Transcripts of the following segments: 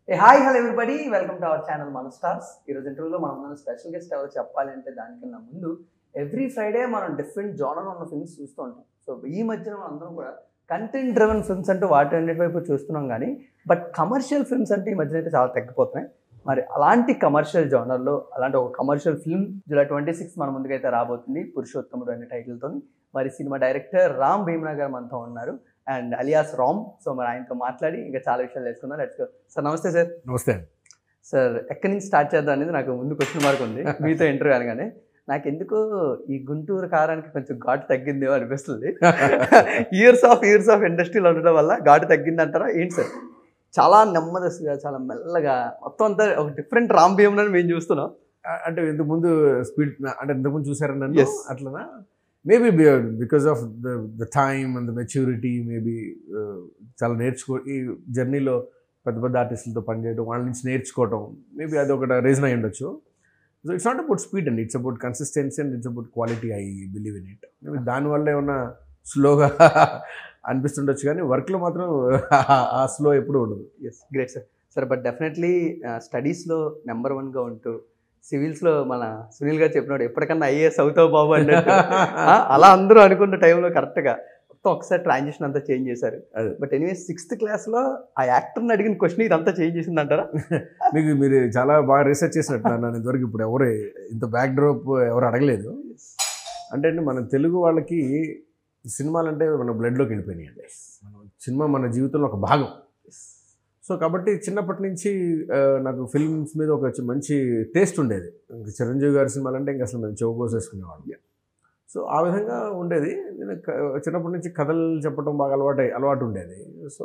A hi hello everybody welcome to our channel మన stars ఈరోజు ఇంటర్వ్యూలో మనం ఉన్న స్పెషల్ గెస్ట్ ఎవరు చెప్పాలి అంటే దానికన్నా ముందు ఎవ్రీ ఫ్రైడే మనం డిఫరెంట్ జోనర్ ఉన్న ఫిల్మ్స్ చూస్తూ ఉంటాం సో ఈ మధ్యన మనం అందరం కూడా కంటెంట్ డ్రివెన్ ఫిల్మ్స్ అంటూ వాటి అన్నిటి వైపు చూస్తున్నాం కానీ బట్ కమర్షియల్ ఫిల్మ్స్ అంటే ఈ మధ్యన అయితే చాలా తగ్గిపోతున్నాయి మరి అలాంటి కమర్షియల్ జోనర్లో అలాంటి ఒక commercial film July twenty six మన ముందుకైతే రాబోతుంది పురుషోత్తముడు అనే టైటిల్తో మరి సినిమా డైరెక్టర్ రామ్ భీమ్నా గారు మనతో ఉన్నారు అండ్ అలియాస్ రామ్ సో మరి ఆయనతో మాట్లాడి ఇంకా చాలా విషయాలు తెలుసుకుందాం లెట్స్ గో సార్ నమస్తే సార్ నమస్తే సార్ ఎక్కడి నుంచి స్టార్ట్ చేద్దాం అనేది నాకు ముందు క్వశ్చన్ మార్క్ ఉంది మీతో ఇంటర్వ్యూ అనగానే నాకు ఎందుకు ఈ గుంటూరు కారానికి కొంచెం ఘాటు తగ్గిందేమో అనిపిస్తుంది ఇయర్స్ ఆఫ్ ఇయర్స్ ఆఫ్ ఇండస్ట్రీలో ఉండడం వల్ల ఘాటు తగ్గింది అంటారా ఏంటి సార్ చాలా నెమ్మదస్తుగా చాలా మెల్లగా మొత్తం అంతా ఒక డిఫరెంట్ రామ్ భీమ్ని మేము చూస్తున్నాం ఆ, అంటే ఇంతకు ముందు స్పీడ్ అంటే ఇంతకు ముందు చూసారా నన్ను Yes. అట్లనా maybe because of the the time and the maturity maybe చాలా నేర్చుకో ఈ జర్నీలో పెద్ద పెద్ద ఆర్టిస్టులతో పనిచేయడం వాళ్ళ నుంచి నేర్చుకోవడం మేబీ అది ఒక రీజన్ అయి ఉండొచ్చు so it's not about speed అండి it's about consistency and it's about quality I believe in it maybe దానివల్ల ఏమన్నా స్లోగా అనిపిస్తుండొచ్చు కానీ వర్క్లో మాత్రం ఆ స్లో ఎప్పుడూ ఉండదు yes great sir sir but definitely స్టడీస్లో నెంబర్ వన్గా ఉంటూ సివిల్స్లో మన సునీల్ గారు చెప్పినాడు ఎప్పటికన్నా ఐఏఎస్ అవుతావు బాబు అన్నట్టు ఆ, అలా అందరూ అనుకున్న టైంలో కరెక్ట్గా మొత్తం ఒకసారి ట్రాన్సిషన్ అంతా చేంజ్ చేశారు అదే. బట్ ఎనీవే సిక్స్త్ క్లాస్లో ఆ యాక్టర్ని అడిగిన క్వశ్చన్ ఇదంతా చేంజ్ చేసింది అంటారా మీకు మీరు చాలా బాగా రీసెర్చ్ చేసినట్టు నన్ను ఇంతవరకు ఇప్పుడు ఎవరు ఇంత బ్యాక్ డ్రాప్ ఎవరు అడగలేదు అంటే అండి మన తెలుగు వాళ్ళకి సినిమాలు అంటే మన బ్లడ్లోకి వెళ్ళిపోయినాయి అండి మనం సినిమా మన జీవితంలో ఒక భాగం సో కాబట్టి చిన్నప్పటి నుంచి ఆ, నాకు ఫిల్మ్స్ మీద ఒక చి- మంచి టేస్ట్ ఉండేది ఇంక చిరంజీవి గారి సినిమాలు అంటే ఇంకా అసలు మేము చెవు కోసేసుకునేవాళ్ళం సో ఆ విధంగా ఉండేది నేను క- చిన్నప్పటి నుంచి కథలు చెప్పడం బాగా అలవాటు అలవాటు ఉండేది సో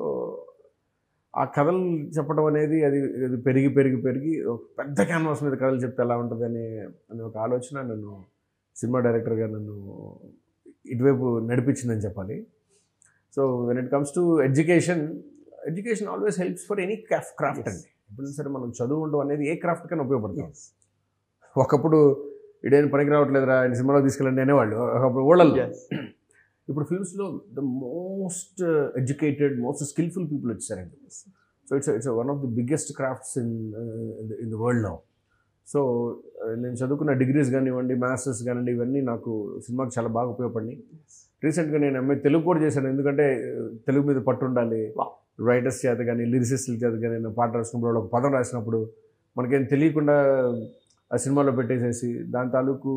ఆ కథలు చెప్పడం అనేది అది అది పెరిగి పెరిగి పెరిగి ఒక పెద్ద క్యాన్వాస్ మీద కథలు చెప్తే ఎలా ఉంటుంది అనే అనే ఒక ఆలోచన నన్ను సినిమా డైరెక్టర్గా నన్ను ఇటువైపు నడిపించిందని చెప్పాలి so when it comes to education education always helps for any craft craft Yes. అండి ఎప్పుడైనా సరే మనం చదువు ఉండడం అనేది ఏ క్రాఫ్ట్ కన్నా ఉపయోగపడుతుంది ఒకప్పుడు ఇడేం పనికి రావట్లేదురా ఆయన సినిమాలో తీసుకెళ్ళండి అనేవాళ్ళు ఒకప్పుడు ఊళ్ళల్లో Yes. ఇప్పుడు ఫిల్మ్స్లో the most educated most skillful people వచ్చారండి so it's it's one of the biggest crafts in in the world now so నేను చదువుకున్న డిగ్రీస్ కానివ్వండి మాస్టర్స్ కానివ్వండి ఇవన్నీ నాకు సినిమాకి చాలా బాగా ఉపయోగపడినాయి రీసెంట్గా నేను ఎంఏ తెలుగు కూడా చేశాను ఎందుకంటే uh, తెలుగు మీద పట్టు ఉండాలి Wow. రైటర్స్ చేత కానీ లిరిసిస్టుల చేత కానీ నేను పాట రాసినప్పుడు వాళ్ళు ఒక పదం రాసినప్పుడు మనకేం తెలియకుండా ఆ సినిమాలో పెట్టేసేసి దాని తాలూకు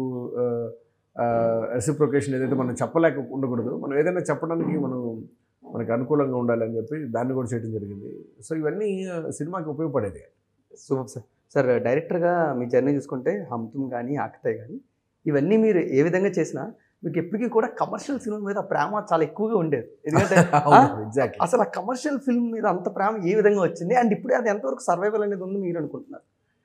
రెసిప్రొకేషన్ ఏదైతే మనం చెప్పలేక ఉండకూడదు మనం ఏదైనా చెప్పడానికి మనం మనకి అనుకూలంగా ఉండాలి అని చెప్పి దాన్ని కూడా చేయడం జరిగింది సో ఇవన్నీ ఆ, సినిమాకి ఉపయోగపడేది సూపర్ సార్ సార్ డైరెక్టర్గా మీ జర్నీ చూసుకుంటే హమ్తుమ్ కానీ ఆకతాయి కానీ ఇవన్నీ మీరు ఏ విధంగా చేసినా మీకు ఎప్పటికీ కూడా కమర్షియల్ సినిమా మీద ప్రేమ చాలా ఎక్కువగా ఉండేది ఎందుకంటే ఎగ్జాక్ట్లీ అసలు ఆ కమర్షియల్ ఫిల్మ్ మీద అంత ప్రేమ ఏ విధంగా వచ్చింది అండ్ ఇప్పుడే అది ఎంతవరకు సర్వైవల్ అనేది ఉంది మీరు అనుకుంటున్నారు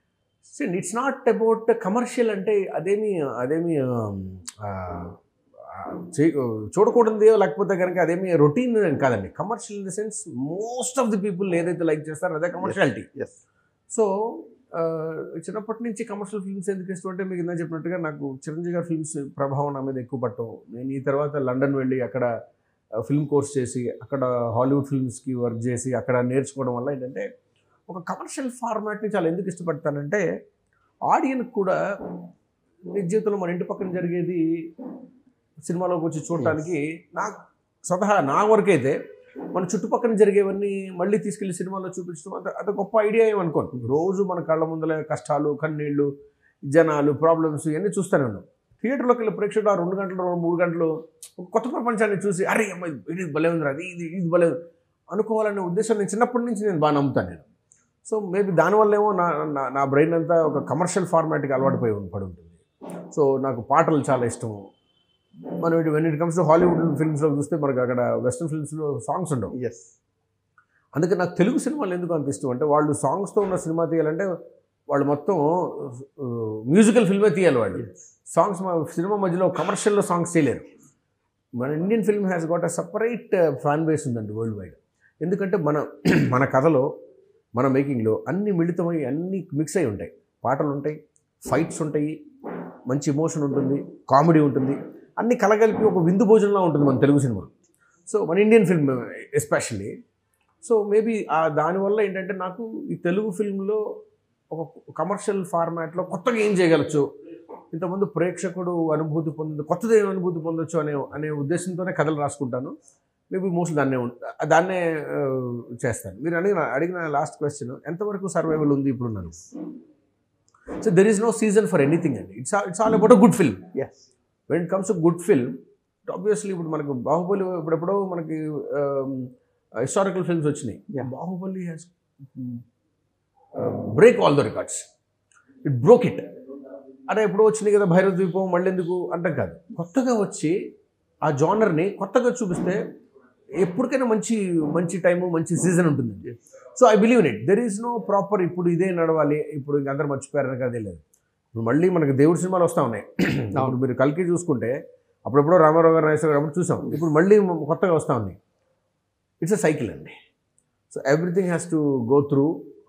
ఇట్స్ నాట్ అబౌట్ కమర్షియల్ అంటే అదేమి అదేమి ఆ, ఆ, చే- చూడకూడదు లేకపోతే కనుక అదేమి రొటీన్ కాదండి commercial in the sense most of the people ఏదైతే లైక్ చేస్తారో అదే కమర్షియాలిటీ ఎస్ సో ఆ, చిన్నప్పటి నుంచి కమర్షియల్ ఫిల్మ్స్ ఎందుకు ఇష్టం అంటే మీకు ఇందా చెప్పినట్టుగా నాకు చిరంజీవి గారి ఫిల్మ్స్ ప్రభావం నా మీద ఎక్కువ పట్టం నేను ఈ తర్వాత లండన్ వెళ్ళి అక్కడ ఫిల్మ్ కోర్స్ చేసి అక్కడ హాలీవుడ్ ఫిల్మ్స్కి వర్క్ చేసి అక్కడ నేర్చుకోవడం వల్ల ఏంటంటే ఒక కమర్షియల్ ఫార్మాట్ని చాలా ఎందుకు ఇష్టపడతానంటే ఆడియన్కి కూడా నిజ జీవితంలో మన ఇంటి పక్కన జరిగేది సినిమాలోకి వచ్చి చూడటానికి నాకు స్వతహా నా వరకైతే మన చుట్టుపక్కల జరిగేవన్నీ మళ్ళీ తీసుకెళ్లి సినిమాలో చూపించడం అంత అది గొప్ప ఐడియా ఏమనుకోండి రోజు మన కళ్ళ ముందల కష్టాలు కన్నీళ్ళు జనాలు ప్రాబ్లమ్స్ ఇవన్నీ చూస్తూనే ఉన్నాం థియేటర్లోకి వెళ్ళి ప్రేక్షకుడు ఆ రెండు గంటలు రెండు మూడు గంటలు ఒక కొత్త ప్రపంచాన్ని చూసి అరే అమ్మ ఇది ఇది భలే ఉంది అది ఇది ఇది భలే ఉంది అనుకోవాలనే ఉద్దేశం నేను చిన్నప్పటి నుంచి నేను బాగా నమ్ముతాను నేను సో మేబీ దానివల్ల ఏమో నా నా- నా బ్రెయిన్ అంతా ఒక కమర్షియల్ ఫార్మాట్కి అలవాటు పోయి ఉం- పడి ఉంటుంది సో నాకు పాటలు చాలా ఇష్టము మనం ఇటు when it comes to Hollywood ఫిల్మ్స్లో చూస్తే మనకు అక్కడ వెస్ట్రన్ ఫిల్మ్స్లో సాంగ్స్ ఉండవు ఎస్ అందుకే నాకు తెలుగు సినిమాలు ఎందుకు అంత ఇష్టం అంటే వాళ్ళు సాంగ్స్తో ఉన్న సినిమా తీయాలంటే వాళ్ళు మొత్తం మ్యూజికల్ ఫిల్మే తీయాలి వాళ్ళు సాంగ్స్ మా సినిమా మధ్యలో కమర్షియల్లో సాంగ్స్ చేయలేరు మన Indian film has got a separate fan base ఉందండి వరల్డ్ వైడ్ ఎందుకంటే మన మన కథలో మన మేకింగ్లో అన్ని మిళితమై అన్ని మిక్స్ అయి ఉంటాయి పాటలు ఉంటాయి ఫైట్స్ ఉంటాయి మంచి ఇమోషన్ ఉంటుంది కామెడీ ఉంటుంది అన్ని కలగలిపి ఒక విందు భోజనంలా ఉంటుంది మన తెలుగు సినిమా సో మన Indian film especially so maybe ఆ దానివల్ల ఏంటంటే నాకు ఈ తెలుగు ఫిల్మ్లో ఒక కమర్షియల్ ఫార్మాట్లో కొత్తగా ఏం చేయగలచ్చు ఇంతకుముందు ప్రేక్షకుడు అనుభూతి పొందు కొత్తది ఏం అనుభూతి పొందొచ్చు అనే అనే ఉద్దేశంతోనే కథలు రాసుకుంటాను మేబీ మోస్ట్లీ దాన్నే ఉం- దాన్నే ఆ, చేస్తాను మీరు అడిగిన అడిగిన లాస్ట్ క్వశ్చన్ ఎంతవరకు సర్వైవల్ ఉంది ఇప్పుడు నన్ను so there is no season for anything అండి it's it's all about a good film as when it comes to good film obviously ఇప్పుడు మనకు బాహుబలి ఇప్పుడెప్పుడో మనకి హిస్టారికల్ ఫిల్మ్స్ వచ్చినాయి Yeah. Baahubali has break all the records it broke it అరే ఎప్పుడో వచ్చినాయి కదా భైరవ ద్వీపం మళ్ళీ ఎందుకు అంటాం కాదు కొత్తగా వచ్చి ఆ జానర్ని కొత్తగా చూపిస్తే ఎప్పటికైనా మంచి మంచి టైము మంచి సీజన్ ఉంటుంది so I believe in it there is no proper ఇప్పుడు ఇదే నడవాలి ఇప్పుడు ఇంక అందరు మర్చిపోయారని అదే లేదు ఇప్పుడు మళ్ళీ మనకి దేవుడి సినిమాలు వస్తూ ఉన్నాయి ఇప్పుడు మీరు కల్కి చూసుకుంటే అప్పుడెప్పుడో రామారావు గారు నాగేశ్వర గారు అప్పుడు చూసాం ఇప్పుడు మళ్ళీ కొత్తగా వస్తూ ఉన్నాయి ఇట్స్ అ సైకిల్ అండి so everything has to go through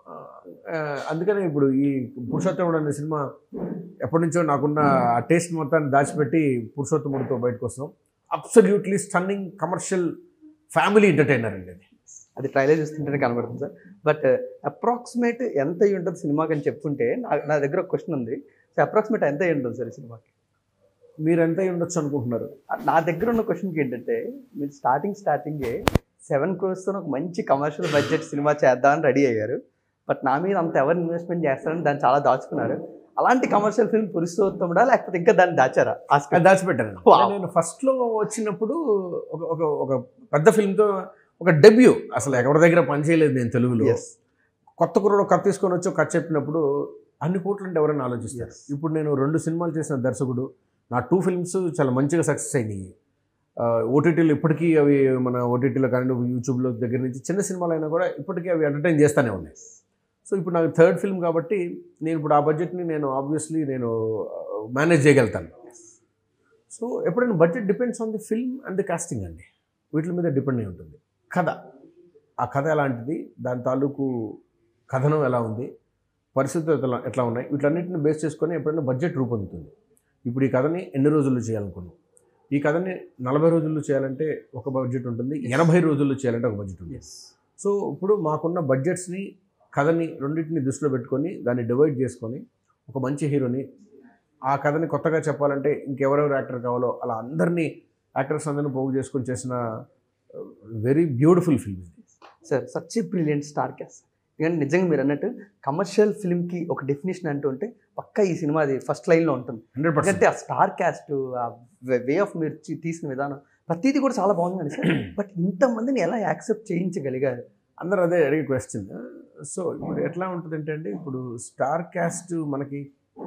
అందుకనే ఇప్పుడు ఈ పురుషోత్తముడు అనే సినిమా ఎప్పటి నుంచో నాకున్న ఆ టేస్ట్ మొత్తాన్ని దాచిపెట్టి పురుషోత్తముడితో బయటకు వస్తున్నాం absolutely stunning commercial family entertainer అండి అది అది ట్రైలర్ చూస్తుంటేనే కనబడుతుంది సార్ బట్ అప్రాక్సిమేట్ ఎంత అయి ఉంటుంది సినిమాకి అని చెప్తుంటే నా నా దగ్గర ఒక క్వశ్చన్ ఉంది సో అప్రాక్సిమేట్ ఎంత అయి ఉంటుంది సార్ ఈ సినిమాకి మీరు ఎంత అయి ఉండొచ్చు అనుకుంటున్నారు నా దగ్గర ఉన్న క్వశ్చన్కి ఏంటంటే మీరు స్టార్టింగ్ స్టార్టింగే సెవెన్ క్రోర్స్తో ఒక మంచి కమర్షియల్ బడ్జెట్ సినిమా చేద్దామని రెడీ అయ్యారు బట్ నా మీద అంత ఎవరు ఇన్వెస్ట్మెంట్ చేస్తారని దాన్ని చాలా దాచుకున్నారు అలాంటి కమర్షియల్ ఫిల్మ్ పురుషోత్తముడా లేకపోతే ఇంకా దాన్ని దాచారా ఆ అది script? దాచిపెట్టాను Wow. నేను ఫస్ట్లో వచ్చినప్పుడు ఒక ఒక ఒక పెద్ద ఫిల్మ్తో ఒక డెబ్యూ అసలు ఎవరి దగ్గర పనిచేయలేదు నేను తెలుగులో Yes. కొత్త కుర్రోడు కథ తీసుకొని వచ్చి ఒక కథ చెప్పినప్పుడు అన్ని కోట్లు అంటే ఎవరైనా ఆలోచిస్తారు Yes. ఇప్పుడు నేను రెండు సినిమాలు చేసిన దర్శకుడు నా టూ ఫిల్మ్స్ చాలా మంచిగా సక్సెస్ అయినాయి ఓటీటీలు ఇప్పటికీ అవి మన ఓటీటీలో కానీ యూట్యూబ్లో దగ్గర నుంచి చిన్న సినిమాలు అయినా కూడా ఇప్పటికీ అవి ఎంటర్టైన్ చేస్తూనే ఉన్నాయి సో ఇప్పుడు నాకు థర్డ్ ఫిల్మ్ కాబట్టి నేను ఇప్పుడు ఆ బడ్జెట్ని నేను ఆబ్వియస్లీ నేను మేనేజ్ చేయగలుగుతాను సో ఎప్పుడైనా budget depends on the film and the casting అండి వీటి మీద డిపెండ్ అయి ఉంటుంది కథ ఆ కథ ఎలాంటిది దాని తాలూకు కథనం ఎలా ఉంది పరిస్థితులు ఎట్లా ఎట్లా ఉన్నాయి వీటన్నిటిని బేస్ చేసుకొని ఎప్పుడైనా బడ్జెట్ రూపొందుతుంది ఇప్పుడు ఈ కథని ఎన్ని రోజుల్లో చేయాలనుకున్నాం ఈ కథని నలభై రోజుల్లో చేయాలంటే ఒక బడ్జెట్ ఉంటుంది ఎనభై రోజుల్లో చేయాలంటే ఒక బడ్జెట్ ఉంది Yes. సో ఇప్పుడు మాకున్న బడ్జెట్స్ని కథని రెండింటిని దృష్టిలో పెట్టుకొని దాన్ని డివైడ్ చేసుకొని ఒక మంచి హీరోని ఆ కథని కొత్తగా చెప్పాలంటే ఇంకెవరెవరు యాక్టర్ కావాలో అలా అందరినీ యాక్టర్స్ అందరిని పోగు చేసుకొని చేసిన వెరీ బ్యూటిఫుల్ ఫిల్మ్ ఇది sir such a brilliant star cast ఎందుకంటే నిజంగా మీరు అన్నట్టు కమర్షియల్ ఫిల్మ్కి ఒక డెఫినేషన్ అంటూ ఉంటే పక్కా ఈ సినిమా అది ఫస్ట్ లైన్లో ఉంటుంది హండ్రెడ్ పర్సెంట్ ఎందుకంటే ఆ స్టార్ క్యాస్ట్ ఆ వే ఆఫ్ మీరు తీ- తీసిన విధానం ప్రతిదీ కూడా చాలా బాగుందండి సార్ బట్ ఇంతమందిని ఎలా యాక్సెప్ట్ చేయించగలిగారు అందరూ అదే అడిగే క్వశ్చన్ సో ఇప్పుడు ఎట్లా ఉంటుందంటే అండి ఇప్పుడు స్టార్ క్యాస్ట్ మనకి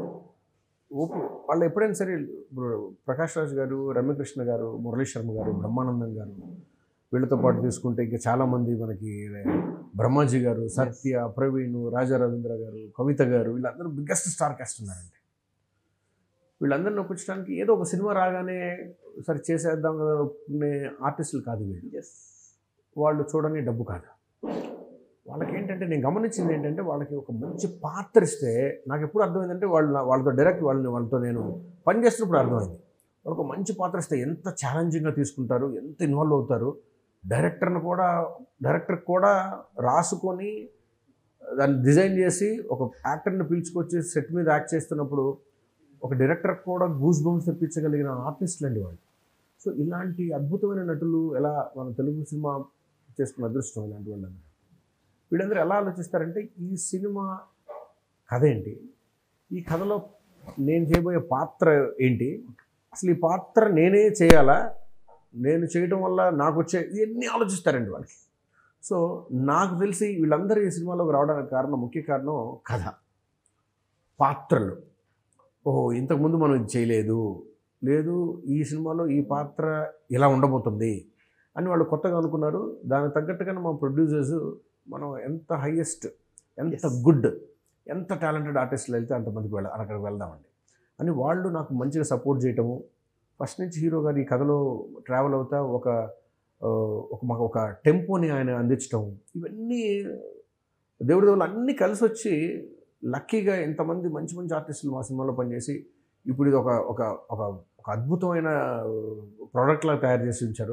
ఓపు వాళ్ళు ఎప్పుడైనా సరే ఇప్పుడు ప్రకాష్ రాజ్ గారు రమ్యకృష్ణ గారు మురళీ శర్మ గారు బ్రహ్మానందం గారు వీళ్ళతో పాటు తీసుకుంటే ఇంకా చాలామంది మనకి బ్రహ్మాజీ గారు సత్య ప్రవీణ్ రాజా రవీంద్ర గారు కవిత గారు వీళ్ళందరూ బిగ్గెస్ట్ స్టార్ క్యాస్ట్ ఉన్నారండి వీళ్ళందరిని ఒప్పించడానికి ఏదో ఒక సినిమా రాగానే సరే చేసేద్దాం కదా ఒప్పుకునే ఆర్టిస్టులు కాదు వీళ్ళు ఎస్ వాళ్ళు చూడని డబ్బు కాదు వాళ్ళకి ఏంటంటే నేను గమనించింది ఏంటంటే వాళ్ళకి ఒక మంచి పాత్ర ఇస్తే నాకు ఎప్పుడు అర్థమైందంటే వాళ్ళు నా- వాళ్ళతో డైరెక్ట్ వాళ్ళని వాళ్ళతో నేను పని చేస్తున్నప్పుడు అర్థమైంది వాళ్ళకి ఒక మంచి పాత్ర ఇస్తే ఎంత ఛాలెంజింగ్గా తీసుకుంటారు ఎంత ఇన్వాల్వ్ అవుతారు డైరెక్టర్ని కూడా డైరెక్టర్ కూడా రాసుకొని దాన్ని డిజైన్ చేసి ఒక యాక్టర్ని పిలుచుకొచ్చి సెట్ మీద యాక్ట్ చేస్తున్నప్పుడు ఒక డైరెక్టర్ కూడా గూస్ బంప్స్ తెప్పించగలిగిన ఆర్టిస్టులు అండి వాళ్ళు సో ఇలాంటి అద్భుతమైన నటులు ఎలా మన తెలుగు సినిమా చేసుకున్న అదృష్టం ఇలాంటి వాళ్ళందరూ వీళ్ళందరూ ఎలా ఆలోచిస్తారంటే ఈ సినిమా కథ ఏంటి ఈ కథలో నేను చేయబోయే పాత్ర ఏంటి అసలు ఈ పాత్ర నేనే చేయాలా నేను చేయడం వల్ల నాకు వచ్చే ఇవన్నీ ఆలోచిస్తారండి వాళ్ళకి సో నాకు తెలిసి వీళ్ళందరూ ఈ సినిమాలోకి రావడానికి కారణం ముఖ్య కారణం కథ పాత్రలు ఓహో ఇంతకుముందు మనం ఇది చేయలేదు లేదు ఈ సినిమాలో ఈ పాత్ర ఇలా ఉండబోతుంది అని వాళ్ళు కొత్తగా అనుకున్నారు దానికి తగ్గట్టుగానే మా ప్రొడ్యూసర్స్ మనం ఎంత హైయెస్ట్ ఎంత Yes. గుడ్ ఎంత టాలెంటెడ్ ఆర్టిస్టులు వెళ్తే అంతమందికి వెళ్ళ అక్కడికి వెళ్దామండి అని వాళ్ళు నాకు మంచిగా సపోర్ట్ చేయటము ఫస్ట్ నుంచి హీరో గారు ఈ కథలో ట్రావెల్ అవుతా ఒక ఆ, ఒక మాకు ఒక టెంపోని ఆయన అందించటం ఇవన్నీ దేవుడి దేవుళ్ళు అన్నీ కలిసి వచ్చి లక్కీగా ఇంతమంది మంచి మంచి ఆర్టిస్టులు మా సినిమాలో పనిచేసి ఇప్పుడు ఇది ఒక ఒక ఒక ఒక అద్భుతమైన ప్రోడక్ట్ లాగా తయారు చేసి ఉంచారు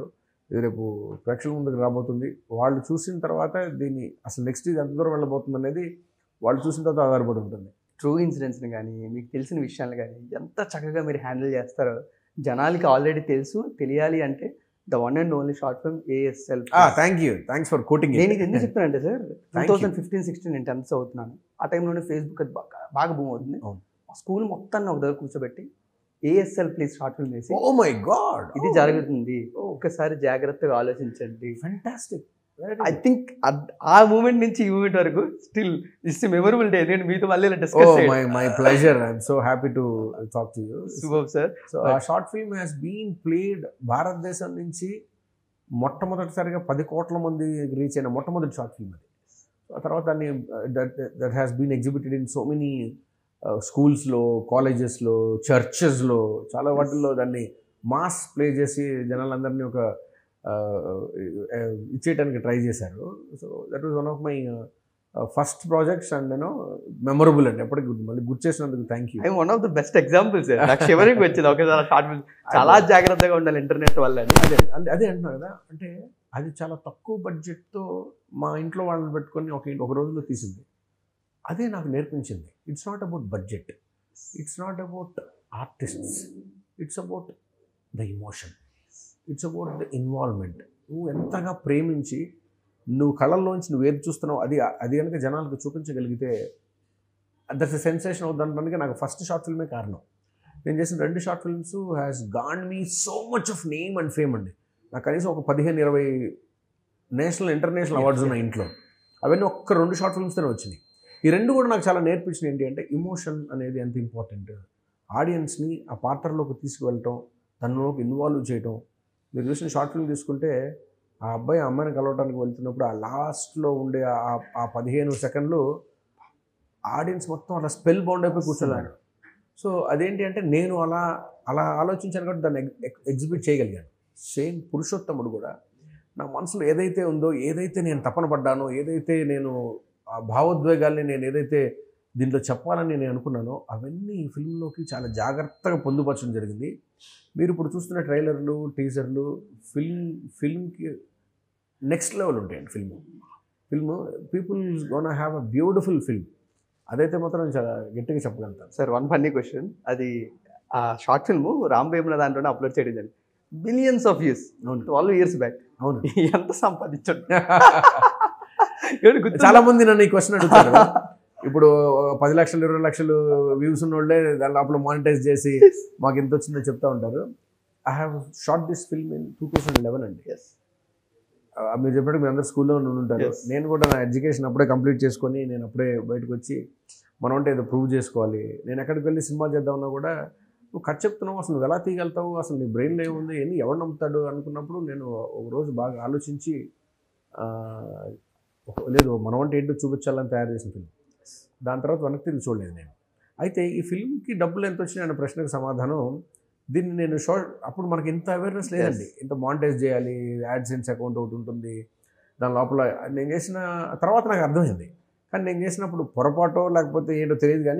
ఇది రేపు ప్రేక్షకుల ముందుకు రాబోతుంది వాళ్ళు చూసిన తర్వాత దీన్ని అసలు నెక్స్ట్ ఇది ఎంత దూరం వెళ్ళబోతుంది అనేది వాళ్ళు చూసిన తర్వాత ఆధారపడి ఉంటుంది ట్రూ ఇన్సిడెంట్స్ని కానీ మీకు తెలిసిన విషయాలు కానీ ఎంత చక్కగా మీరు హ్యాండిల్ చేస్తారో జనాలకి ఆల్రెడీ తెలుసు తెలియాలి అంటే the one and only short film ASL thank you thanks for quoting నేను ఇది ఎందుకు చెప్తానంటే sir two Thank thousand fifteen sixteen నేను టెన్త్ అవుతున్నాను ఆ టైంలోనే ఫేస్బుక్ అది బాగా బాగా బూమ్ అవుతుంది అవును. మా స్కూల్ మొత్తాన్ని ఒక దగ్గర కూర్చోబెట్టి ఏఎస్ఎల్ ప్లీజ్ షార్ట్ ఫిల్మ్ వేసి ఓ మై గాడ్ ఇది జరుగుతుంది ఒక్కసారి జాగ్రత్తగా ఆలోచించండి ఫెంటాస్టిక్ ఐ థింక్ ఆ మూమెంట్ నుంచి ఈ మూమెంట్ వరకు స్టిల్ ఇట్స్ మెమరబుల్ డే నేను మీతో మళ్ళీ ఓ discuss my my pleasure I'm so happy to talk to you శుభం సార్ సో ఆ short film has been played భారతదేశం నుంచి మొట్టమొదటిసారిగా పది కోట్ల మంది రీచ్ అయిన మొట్టమొదటి షార్ట్ ఫిల్మ్ అది ఆ తర్వాత దాన్ని that has been exhibited in so many స్కూల్స్లో కాలేజెస్లో చర్చెస్లో చాలా వాటిల్లో దాన్ని మాస్ ప్లే చేసి జనాలందరినీ ఒక uh, uh, ఇచ్చేయడానికి ట్రై చేశారు so that was one of my first projects and you know memorable అండి ఎప్పటికి గుర్తు మళ్ళీ గుర్తు చేసినందుకు thank you I one of the best examples నాకు చివరికి వచ్చింది ఒకసారి షార్ట్ ఫిల్మ్ చాలా జాగ్రత్తగా ఉండాలి ఇంటర్నెట్ వల్ల అని. అదే అదే అదే అంటున్నా కదా అంటే అది చాలా తక్కువ బడ్జెట్తో మా ఇంట్లో వాళ్ళని పెట్టుకొని ఒక ఒక రోజులో తీసింది అదే నాకు నేర్పించింది it's not about budget it's not about artists it's about the emotion it's about the involvement నువ్వు ఎంతగా ప్రేమించి నువ్వు కళల్లోంచి నువ్వు ఏది చూస్తున్నావు అది అది కనుక జనాలకు చూపించగలిగితే దట్స్ ఎ సెన్సేషన్ అవుతుందనడానికి నాకు ఫస్ట్ షార్ట్ ఫిల్మే కారణం నేను చేసిన రెండు short films has gone me so much of name and fame అండి నాకు కనీసం ఒక పదిహేను ఇరవై నేషనల్ ఇంటర్నేషనల్ అవార్డ్స్ ఉన్నాయి ఇంట్లో అవన్నీ ఒక్క రెండు షార్ట్ ఫిల్మ్స్తోనే వచ్చినాయి ఈ రెండు కూడా నాకు చాలా నేర్పించింది ఏంటి అంటే ఇమోషన్ అనేది ఎంత ఇంపార్టెంట్ ఆడియన్స్ని ఆ పాత్రలోకి తీసుకువెళ్ళటం తనలోకి ఇన్వాల్వ్ చేయటం మీరు చూసిన షార్ట్ ఫిల్మ్ తీసుకుంటే ఆ అబ్బాయి ఆ అమ్మాయిని కలవడానికి వెళ్తున్నప్పుడు ఆ లాస్ట్లో ఉండే ఆ- ఆ పదిహేను సెకండ్లు ఆడియన్స్ మొత్తం అలా స్పెల్ బౌండ్ అయిపోయి కూర్చున్నారు సో అదేంటి అంటే నేను అలా అలా ఆలోచించాను కాబట్టి దాన్ని ఎగ్- ఎగ్జిబిట్ చేయగలిగాను సేమ్ పురుషోత్తముడు కూడా నా మనసులో ఏదైతే ఉందో ఏదైతే నేను తపన పడ్డానో ఏదైతే నేను ఆ భావోద్వేగాల్ని నేను ఏదైతే దీంట్లో చెప్పాలని నేను అనుకున్నానో అవన్నీ ఈ ఫిల్మ్లోకి చాలా జాగ్రత్తగా పొందుపరచడం జరిగింది మీరు ఇప్పుడు చూస్తున్న ట్రైలర్లు టీజర్లు ఫిల్మ్ ఫిల్మ్కి నెక్స్ట్ లెవెల్ ఉంటాయండి film film people gone have a beautiful film అదైతే మాత్రం నేను చాలా గట్టిగా చెప్పగలుగుతాను సార్ వన్ ఫన్నీ క్వశ్చన్ అది ఆ షార్ట్ ఫిల్మ్ రామ్ వేముల దాంట్లోనే అప్లోడ్ చేయడం జరిగింది బిలియన్స్ ఆఫ్ వ్యూస్ అవును ట్వెల్వ్ ఇయర్స్ బ్యాక్ అవును ఎంత సంపాదించాడు ఏడు గుర్తుందా? చాలా మంది నన్ను ఈ క్వశ్చన్ అడుగుతారు ఇప్పుడు పది లక్షలు ఇరవై లక్షలు వ్యూస్ ఉన్న వాళ్ళే దాని లోపల మానిటైజ్ చేసి మాకు ఎంత వచ్చిందో చెప్తా ఉంటారు I have short this film in two thousand eleven అండి Yes. ఆ, మీరు చెప్పినట్టు మీ అందరు స్కూల్లో ఉంటారు Yes. నేను కూడా నా ఎడ్యుకేషన్ అప్పుడే కంప్లీట్ చేసుకొని నేను అప్పుడే బయటకు వచ్చి మనం అంటే ఏదో ప్రూవ్ చేసుకోవాలి నేను ఎక్కడికి వెళ్ళి సినిమా చేద్దామన్నా కూడా నువ్వు కట్ చెప్తున్నావు అసలు నువ్వు ఎలా తీయగలుగుతావు అసలు నీ బ్రెయిన్లో ఏముంది ఎన్ని ఎవరు నమ్ముతాడు అనుకున్నప్పుడు నేను ఒక రోజు బాగా ఆలోచించి ఆ, ఒక- లేదు మనం అంటే ఏంటో చూపించాలని తయారు చేసిన ఫిల్మ్ దాని తర్వాత వెనక్కి తిరిగి చూడలేదు నేను అయితే ఈ ఫిల్మ్కి డబ్బులు ఎంత వచ్చినాయి అనే ప్రశ్నకు సమాధానం దీన్ని నేను షార్ట్ అప్పుడు మనకి ఇంత అవేర్నెస్ లేదండి ఇంత మానిటైజ్ చేయాలి యాడ్సెన్స్ అకౌంట్ ఒకటి ఉంటుంది దాని లోపల నేను చేసిన తర్వాత నాకు అర్థమైంది కానీ నేను చేసినప్పుడు పొరపాటో లేకపోతే ఏంటో తెలియదు కానీ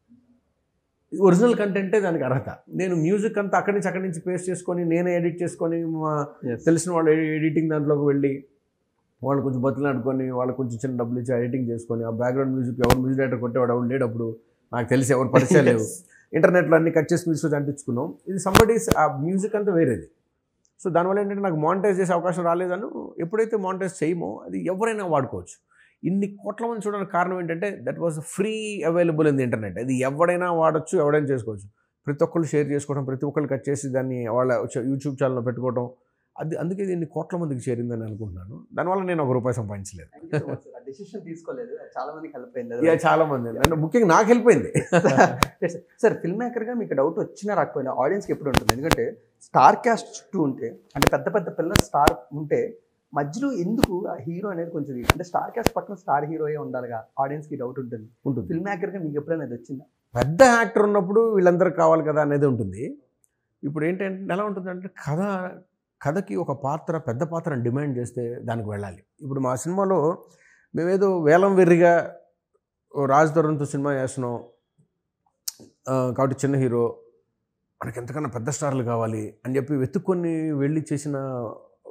ఒరిజినల్ కంటెంటే దానికి అర్హత నేను మ్యూజిక్ అంతా అక్కడి నుంచి అక్కడి నుంచి పేస్ట్ చేసుకొని నేనే ఎడిట్ చేసుకొని మా Yes. తెలిసిన వాళ్ళు ఎడిటింగ్ దాంట్లోకి వెళ్ళి వాళ్ళు కొంచెం బతులాడుకొని వాళ్ళకి కొంచెం చిన్న డబ్బులు ఇచ్చి ఎడిటింగ్ చేసుకొని ఆ బ్యాక్గ్రౌండ్ మ్యూజిక్ ఎవరు మ్యూజిక్ డైరెక్టర్ కొట్టేవాడు ఎవరు లేడప్పుడు నాకు తెలిసి ఎవరు పరిచయం లేవు ఇంటర్నెట్లో అన్ని కట్ చేసి తీసుకొచ్చి అంటించుకున్నాం ఇది సంబడి ఆ మ్యూజిక్ అంతా వేరేది సో దానివల్ల ఏంటంటే నాకు మానిటైజ్ చేసే అవకాశం రాలేదను ఎప్పుడైతే మానిటైజ్ చేయమో అది ఎవరైనా వాడుకోవచ్చు ఇన్ని కోట్ల మంది చూడడానికి కారణం ఏంటంటే that was free available in the internet అది ఎవడైనా వాడచ్చు ఎవడైనా చేసుకోవచ్చు ప్రతి ఒక్కళ్ళు షేర్ చేసుకోవడం ప్రతి ఒక్కళ్ళు కట్ చేసి దాన్ని వాళ్ళ యూట్యూబ్ ఛానల్లో పెట్టుకోవడం అది అందుకే ఇది ఇన్ని కోట్ల మందికి చేరిందని అనుకుంటున్నాను దానివల్ల నేను ఒక రూపాయి సంపాదించలేదు డెసిషన్ తీసుకోలేదు చాలా మందికి హెల్ప్ ఇక అయింది చాలా మంది నన్ను ముఖ్యంగా నాకు హెల్ప్ అయింది సార్ ఫిల్మ్ మేకర్గా మీకు డౌట్ వచ్చినా రాకపోయినా ఆడియన్స్కి ఎప్పుడు ఉంటుంది ఎందుకంటే స్టార్ క్యాస్ట్ చుట్టూ ఉంటే అంటే పెద్ద పెద్ద పిల్లల స్టార్ ఉంటే మధ్యలో ఎందుకు ఆ హీరో అనేది కొంచెం ఇది? అంటే స్టార్ క్యాస్ట్ పక్కన స్టార్ హీరోయే ఉండాలిగా ఆడియన్స్కి డౌట్ ఉంటుంది ఉంటుంది ఫిల్మ్ మేకర్గా మీకు ఎప్పుడైనా అది వచ్చిందా పెద్ద యాక్టర్ ఉన్నప్పుడు వీళ్ళందరూ కావాలి కదా అనేది ఉంటుంది ఇప్పుడు ఏంటంటే ఎలా ఉంటుందంటే కథ కథకి ఒక పాత్ర పెద్ద పాత్రను డిమాండ్ చేస్తే దానికి వెళ్ళాలి ఇప్పుడు మా సినిమాలో మేమేదో వేలం వెర్రిగా ఓ రాజ్ తరుణ్తో సినిమా చేస్తున్నాం ఆ, కాబట్టి చిన్న హీరో మనకి ఎంతకన్నా పెద్ద స్టార్లు కావాలి అని చెప్పి వెతుక్కొని వెళ్ళి చేసిన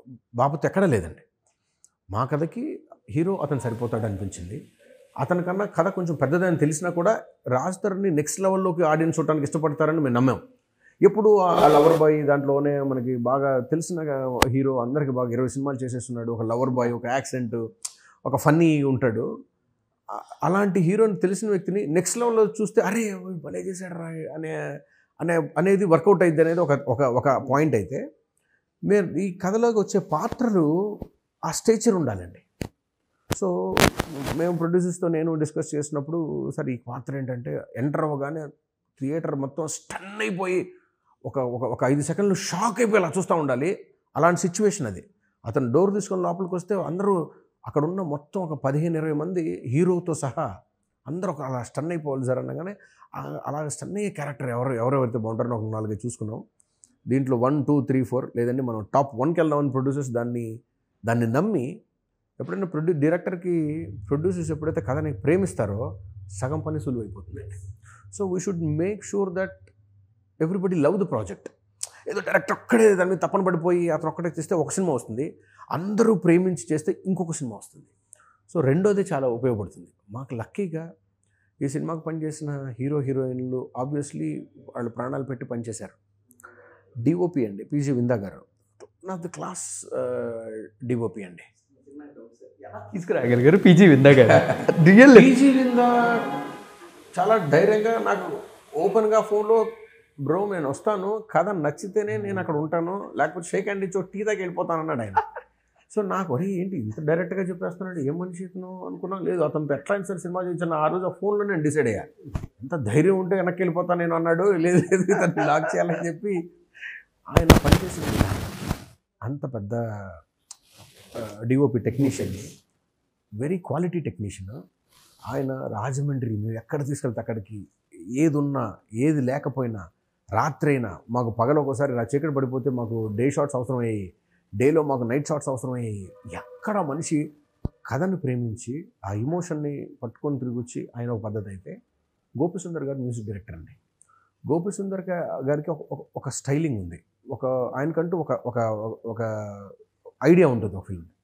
బాబుతో ఎక్కడా లేదండి మా కథకి హీరో అతను సరిపోతాడు అనిపించింది అతని కన్నా కథ కొంచెం పెద్దదని తెలిసినా కూడా రాజ్ తరుణ్ని నెక్స్ట్ లెవెల్లోకి ఆడియన్స్ చూడటానికి ఇష్టపడతారని మేము నమ్మాం ఎప్పుడు ఆ లవర్ బాయ్ దాంట్లోనే మనకి బాగా తెలిసిన హీరో అందరికి బాగా ఇరవై సినిమాలు చేసేస్తున్నాడు ఒక లవర్ బాయ్ ఒక యాక్సిడెంట్ ఒక ఫన్నీ ఉంటాడు ఆ- అలాంటి హీరోని తెలిసిన వ్యక్తిని నెక్స్ట్ లెవెల్లో చూస్తే అరే ఓయ్ భలే చేశాడు రా అనే అనే అనేది వర్కౌట్ అయింది అనేది ఒక ఒక ఒక పాయింట్ అయితే మీరు ఈ కథలోకి వచ్చే పాత్రలు ఆ స్టేచర్ ఉండాలండి సో మేము ప్రొడ్యూసర్స్తో నేను డిస్కస్ చేసినప్పుడు సార్ ఈ పాత్ర ఏంటంటే ఎంటర్ అవ్వగానే థియేటర్ మొత్తం స్టన్ అయిపోయి ఒక ఒక ఒక ఐదు సెకండ్లు షాక్ అయిపోయి అలా చూస్తూ ఉండాలి అలాంటి సిచ్యువేషన్ అది అతను డోర్ తీసుకొని లోపలికి వస్తే అందరూ అక్కడ ఉన్న మొత్తం ఒక పదిహేను ఇరవై మంది హీరోతో సహా అందరూ ఒక అలా స్టన్ అయిపోవాలి సార్ అనగానే ఆ- అలా స్టన్ అయ్యే క్యారెక్టర్ ఎవరు ఎవరెవరైతే బాగుంటారో ఒక నాలుగైదు చూసుకున్నాం దీంట్లో వన్ టూ త్రీ ఫోర్ లేదంటే మనం టాప్ వన్కి వెళ్దామని ప్రొడ్యూసర్స్ దాన్ని దాన్ని నమ్మి ఎప్పుడైనా ప్రొడ్యూ డైరెక్టర్కి ప్రొడ్యూసర్స్ ఎప్పుడైతే కథని ప్రేమిస్తారో సగం పని సులువు అయిపోతుందండి so we should make sure that everybody love the project ఏదో డైరెక్టర్ ఒక్కడే దాని మీద తప్పన పడిపోయి అతను ఒక్కడే చేస్తే ఒక సినిమా వస్తుంది అందరూ ప్రేమించి చేస్తే ఇంకొక సినిమా వస్తుంది సో రెండోది చాలా ఉపయోగపడుతుంది మాకు లక్కీగా ఈ సినిమాకి పనిచేసిన హీరో హీరోయిన్లు ఆబ్వియస్లీ వాళ్ళు ప్రాణాలు పెట్టి పనిచేశారు డిఓపి అండి పీజీ విందా గారు నా ది క్లాస్ డిఓపి అండి తీసుకురాగలిగారు పీజీ విందా కదా రియల్ పీజీ విందా చాలా ధైర్యంగా నాకు ఓపెన్గా ఫోన్లో బ్రో నేను వస్తాను కథ నచ్చితేనే నేను అక్కడ ఉంటాను లేకపోతే షేక్ హ్యాండ్ ఇచ్చో టీ దాకా వెళ్ళిపోతాను అన్నాడు ఆయన సో నాకు ఒరే ఏంటి ఇంత డైరెక్ట్గా చెప్పేస్తున్నాడు ఏం మనిషి ఇతను అనుకున్నా లేదు అతను ఎట్లా అయినా సరే సినిమా చేయించాను ఆ రోజు ఆ ఫోన్లో నేను డిసైడ్ అయ్యా ఎంత ధైర్యం ఉంటే వెనక్కి వెళ్ళిపోతాను నేను అన్నాడు లేదు లేదు ఇతన్ని లాక్ చేయాలని చెప్పి ఆయన పనిచేసిన విధానం, అంత పెద్ద DOP technician very quality technician ఆయన రాజమండ్రి మేము ఎక్కడ తీసుకెళ్తే అక్కడికి ఏది ఉన్నా ఏది లేకపోయినా రాత్రి అయినా మాకు పగల ఒకసారి నా చీకటి పడిపోతే మాకు డే షాట్స్ అవసరం అయ్యాయి డేలో మాకు నైట్ షాట్స్ అవసరం అయ్యాయి ఎక్కడ మనిషి కథను ప్రేమించి ఆ ఇమోషన్ని పట్టుకొని తిరిగొచ్చి ఆయన ఒక పద్ధతి అయితే గోపిసుందర్ గారు మ్యూజిక్ డైరెక్టర్ అండి గోపిసుందర్ గా- గారికి ఒక- ఒక- ఒక స్టైలింగ్ ఉంది ఒక ఆయనకంటూ ఒక ఒక ఒక ఐడియా ఉంటుంది ఒక ఫిల్మ్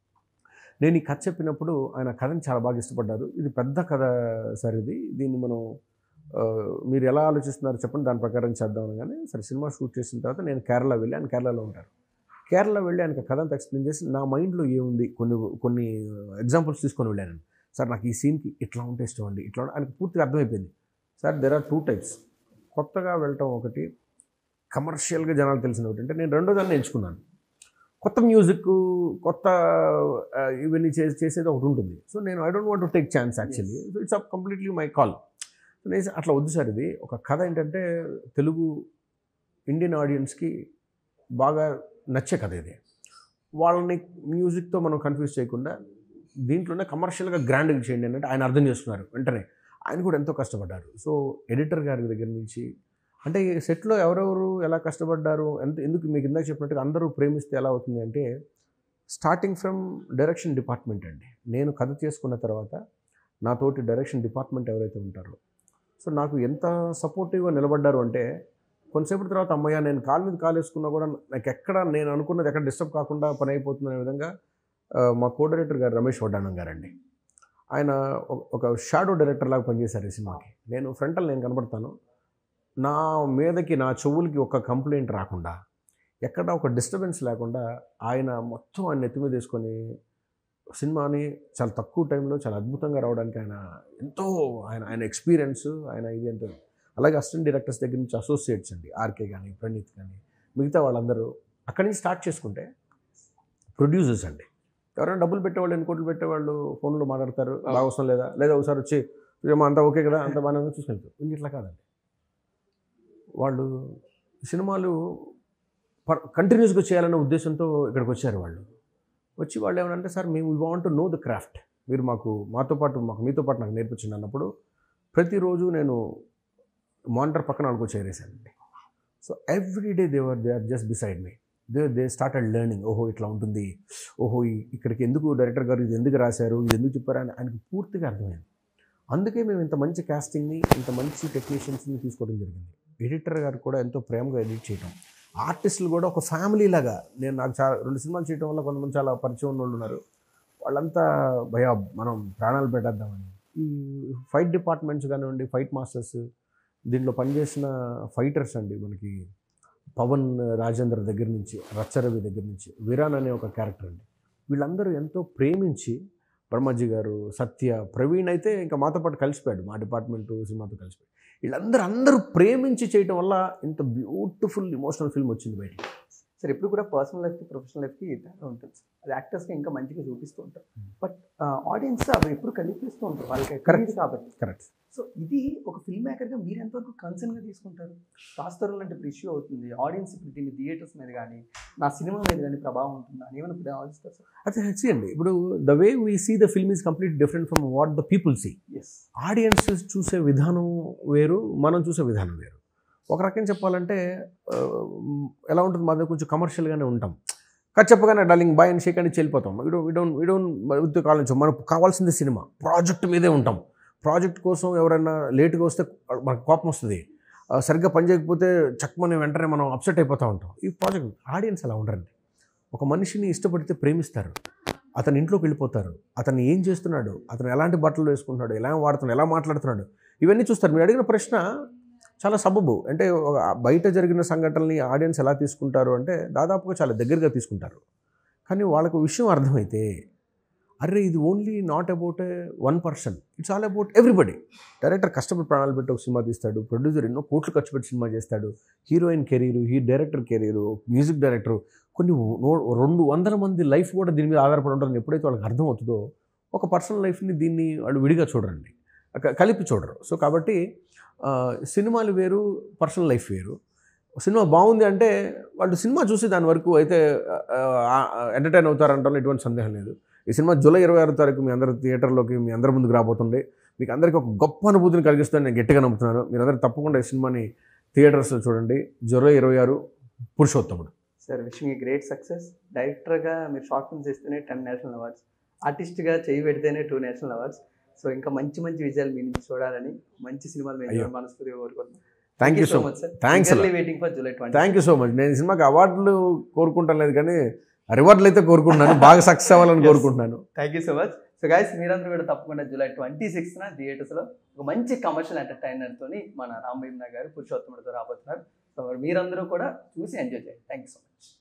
నేను ఈ కథ చెప్పినప్పుడు ఆయన కథని చాలా బాగా ఇష్టపడ్డారు ఇది పెద్ద కథ సార్ ఇది దీన్ని మనం ఆ, మీరు ఎలా ఆలోచిస్తున్నారో చెప్పండి దాని ప్రకారం చేద్దాం అనగానే సరే సినిమా షూట్ చేసిన తర్వాత నేను కేరళ వెళ్ళి ఆయన కేరళలో ఉంటారు కేరళ వెళ్ళి ఆయనకి కథ అంతా ఎక్స్ప్లెయిన్ చేసి నా మైండ్లో ఏముంది కొన్ని కొన్ని ఎగ్జాంపుల్స్ తీసుకొని వెళ్ళాను సార్ నాకు ఈ సీన్కి ఇట్లా ఉంటే ఇష్టం అండి ఇట్లా ఉంటే- ఆయనకి పూర్తిగా అర్థమైపోయింది sir there are two types కొత్తగా వెళ్ళటం ఒకటి కమర్షియల్గా జనాలు తెలిసిన ఒకటి అంటే నేను రెండో దాన్ని ఎంచుకున్నాను కొత్త మ్యూజిక్ కొత్త ఆ, ఇవన్నీ చేసి చేసేది ఒకటి ఉంటుంది సో నేను I don't want to take chance actually so it's up completely my call నేను అట్లా వద్దు సార్ ఇది ఒక కథ ఏంటంటే తెలుగు ఇండియన్ ఆడియన్స్కి బాగా నచ్చే కథ ఇది వాళ్ళని మ్యూజిక్తో మనం కన్ఫ్యూజ్ చేయకుండా దీంట్లోనే కమర్షియల్గా గ్రాండ్గా చేయండి అంటే ఆయన అర్థం చేసుకున్నారు వెంటనే ఆయన కూడా ఎంతో కష్టపడ్డారు సో ఎడిటర్ గారి దగ్గర నుంచి అంటే ఈ సెట్లో ఎవరెవరు ఎలా కష్టపడ్డారు ఎంత ఎందుకు మీకు ఇందాక చెప్పినట్టుగా అందరూ ప్రేమిస్తే ఎలా అవుతుంది అంటే స్టార్టింగ్ ఫ్రమ్ డైరెక్షన్ డిపార్ట్మెంట్ అండి నేను కథ చేసుకున్న తర్వాత నాతోటి డైరెక్షన్ డిపార్ట్మెంట్ ఎవరైతే ఉంటారో సో నాకు ఎంత సపోర్టివ్గా నిలబడ్డారు అంటే కొంతసేపటి తర్వాత అమ్మయ్య నేను కాలు మీద కాలు వేసుకున్నా కూడా నాకు ఎక్కడ నేను అనుకున్నది ఎక్కడ డిస్టర్బ్ కాకుండా పని అయిపోతుంది అనే విధంగా ఆ, మా కో డైరెక్టర్ గారు రమేష్ వడ్డానం గారండి ఆయన ఒక- ఒక షాడో డైరెక్టర్ లాగా పనిచేశారు ఈ సినిమాకి నేను ఫ్రంటల్ నేను కనబడతాను నా మీదకి నా చెవులకి ఒక కంప్లైంట్ రాకుండా ఎక్కడ ఒక డిస్టర్బెన్స్ లేకుండా ఆయన మొత్తం ఆయన నెత్తి మీద తీసుకొని సినిమాని చాలా తక్కువ టైంలో చాలా అద్భుతంగా రావడానికి ఆయన ఎంతో ఆయన ఆయన ఎక్స్పీరియన్స్ ఆయన ఇది ఎంతో అలాగే అసిస్టెంట్ డైరెక్టర్స్ దగ్గర నుంచి అసోసియేట్స్ అండి ఆర్కే కానీ ప్రణీత్ కానీ మిగతా వాళ్ళందరూ అక్కడి నుంచి స్టార్ట్ చేసుకుంటే ప్రొడ్యూసర్స్ అండి ఎవరైనా డబ్బులు పెట్టేవాళ్ళు ఎన్ని కోట్లు పెట్టేవాళ్ళు ఫోన్లో మాట్లాడతారు బాగా అవసరం లేదా లేదా ఒకసారి వచ్చి "ఏమో అంతా ఓకే కదా అంత బాగానే ఉందో చూసుకెళ్తారు ఇంక ఇట్లా కాదండి వాళ్ళు సినిమాలు కంటిన్యూస్గా చేయాలనే ఉద్దేశంతో ఇక్కడికి వచ్చారు వాళ్ళు వచ్చి వాళ్ళు ఏమనంటే సార్ మేము we want know the craft మీరు మాకు మాతో పాటు మాకు మీతో పాటు నాకు నేర్పించండి అన్నప్పుడు ప్రతిరోజు నేను మానిటర్ పక్కన వాళ్ళకు చేరేసానండి so every day they were they are just beside me they they started learning ఓహో ఇట్లా ఉంటుంది ఓహో ఈ- ఇక్కడికి ఎందుకు డైరెక్టర్ గారు ఇది ఎందుకు రాశారు ఇది ఎందుకు చెప్పారు అని ఆయనకు పూర్తిగా అర్థమైంది అందుకే మేము ఇంత మంచి కాస్టింగ్ని ఇంత మంచి టెక్నీషియన్స్ని తీసుకోవడం జరిగింది ఎడిటర్ గారు కూడా ఎంతో ప్రేమగా ఎడిట్ చేయడం ఆర్టిస్టులు కూడా ఒక ఫ్యామిలీ లాగా నేను నాకు చాలా రెండు సినిమాలు చేయడం వల్ల కొంతమంది చాలా పరిచయం ఉన్న వాళ్ళు ఉన్నారు వాళ్ళంతా భయ మనం ప్రాణాలు పెట్టేద్దామని ఈ ఫైట్ డిపార్ట్మెంట్స్ కానివ్వండి ఫైట్ మాస్టర్స్ దీంట్లో పనిచేసిన ఫైటర్స్ అండి మనకి పవన్ రాజేంద్ర దగ్గర నుంచి రచ్చరవి దగ్గర నుంచి విరాన్ అనే ఒక క్యారెక్టర్ అండి వీళ్ళందరూ ఎంతో ప్రేమించి బ్రహ్మాజీ గారు సత్య ప్రవీణ్ అయితే ఇంకా మాతో పాటు కలిసిపోయాడు మా డిపార్ట్మెంట్ సినిమాతో కలిసిపోయాడు వీళ్ళందరూ అందరూ ప్రేమించి చేయటం వల్ల ఇంత బ్యూటిఫుల్ ఇమోషనల్ ఫిల్మ్ వచ్చింది బయటికి సార్ ఇప్పుడు కూడా పర్సనల్ లైఫ్కి ప్రొఫెషనల్ లైఫ్కి తేడా ఉంటుంది సార్ అది యాక్టర్స్కి ఇంకా మంచిగా చూపిస్తూ ఉంటారు బట్ ఆడియన్స్ అవి ఎప్పుడు కలిపిస్తూ ఉంటారు వాళ్ళకి Correct. తెలియదు కాబట్టి కరెక్ట్ సో ఇది ఒక ఫిల్మ్ మేకర్గా మీరు ఎంతవరకు కన్సర్న్గా తీసుకుంటారు రాస్తారు అంటే ఇప్పుడు ఇష్యూ అవుతుంది ఆడియన్స్ ఇప్పుడు దీన్ని థియేటర్స్ మీద కానీ నా సినిమా మీద కానీ ప్రభావం ఉంటుందా అని ఏమైనా ఇప్పుడు ఆలోచిస్తారు సార్ అదే హెచ్సి అండి ఇప్పుడు the way we see the film is complete different from what the people see as audience చూసే విధానం వేరు మనం చూసే విధానం వేరు ఒక రకం చెప్పాలంటే ఆ, ఎలా ఉంటుంది మా దగ్గర కొంచెం కమర్షియల్గానే ఉంటాం కట్ చెప్పగానే డార్లింగ్ బాయ్ అని షేక్ అని వెళ్ళిపోతాం విడో విడోన్ విడోన్ విత్ కాలేజ్ మనకు కావాల్సింది సినిమా ప్రాజెక్ట్ మీదే ఉంటాం ప్రాజెక్ట్ కోసం ఎవరైనా లేట్గా వస్తే మనకు కోపం వస్తుంది ఆ, సరిగ్గా పని చేయకపోతే చక్కమని వెంటనే మనం అప్సెట్ అయిపోతూ ఉంటాం ఈ ప్రాజెక్ట్ ఆడియన్స్ అలా ఉండరండి ఒక మనిషిని ఇష్టపడితే ప్రేమిస్తారు అతని ఇంట్లోకి వెళ్ళిపోతారు అతను ఏం చేస్తున్నాడు అతను ఎలాంటి బట్టలు వేసుకుంటున్నాడు ఎలా వాడుతున్నాడు ఎలా మాట్లాడుతున్నాడు ఇవన్నీ చూస్తారు మీరు అడిగిన ప్రశ్న చాలా సబబు అంటే ఒక బయట జరిగిన సంఘటనల్ని ఆడియన్స్ ఎలా తీసుకుంటారు అంటే దాదాపుగా చాలా దగ్గరగా తీసుకుంటారు కానీ వాళ్ళకు విషయం అర్థమైతే అరే ఇది only not about one person it's all about everybody director కష్టపడి ప్రాణాలు పెట్టి ఒక సినిమా తీస్తాడు ప్రొడ్యూసర్ ఎన్నో కోట్లు ఖర్చు పెట్టి సినిమా చేస్తాడు heroine career he director career music director కొన్ని నూ- రెండు వందల మంది లైఫ్ కూడా దీని మీద ఆధారపడి ఉంటారని ఎప్పుడైతే వాళ్ళకి అర్థం అవుతుందో ఒక పర్సనల్ లైఫ్ని దీన్ని వాళ్ళు విడిగా చూడరండి క- కలిపి చూడరు సో కాబట్టి ఆ, సినిమాలు వేరు పర్సనల్ లైఫ్ వేరు సినిమా బాగుంది అంటే వాళ్ళు సినిమా చూసి దాని వరకు అయితే ఎంటర్టైన్ అవుతారంటాలో ఎటువంటి సందేహం లేదు ఈ సినిమా జూలై ఇరవై ఆరో తారీఖు మీ అందరి థియేటర్లోకి మీ అందరి ముందుకు రాబోతుంది మీకు అందరికీ ఒక గొప్ప అనుభూతిని కలిగిస్తుందని నేను గట్టిగా నమ్ముతున్నాను మీరందరూ తప్పకుండా ఈ సినిమాని థియేటర్స్లో చూడండి జూలై ఇరవై ఆరు Purushottamudu sir wishing a great success డైరెక్టర్గా మీరు షార్ట్ ఫిల్మ్స్ ఇస్తేనే టెన్ నేషనల్ అవార్డ్స్ ఆర్టిస్ట్గా చేయి పెడితేనే టూ నేషనల్ అవార్డ్స్ సో ఇంకా మంచి మంచి విజయాలు మీ నుంచి చూడాలని మంచి సినిమాలు అయ్యో. మేము మనస్ఫూర్తిగా కోరుకుంటున్నాం thank you so much much sir Thanks a lot. Waiting for July twenty thank you so much నేను ఈ సినిమాకి అవార్డులు కోరుకుంటాను లేదు కానీ రివార్డులు అయితే కోరుకుంటున్నాను బాగా సక్సెస్ అవ్వాలని Yes. కోరుకుంటున్నాను thank you so much so guys మీరందరూ కూడా తప్పకుండా జూలై ట్వంటీ సిక్స్న థియేటర్స్లో ఒక మంచి కమర్షియల్ ఎంటర్టైనర్తో మన రామ్ భీమ్నా గారు పురుషోత్తముడితో రాబోతున్నారు సో మరి మీరందరూ కూడా చూసి ఎంజాయ్ చేయండి థ్యాంక్ యూ సో మచ్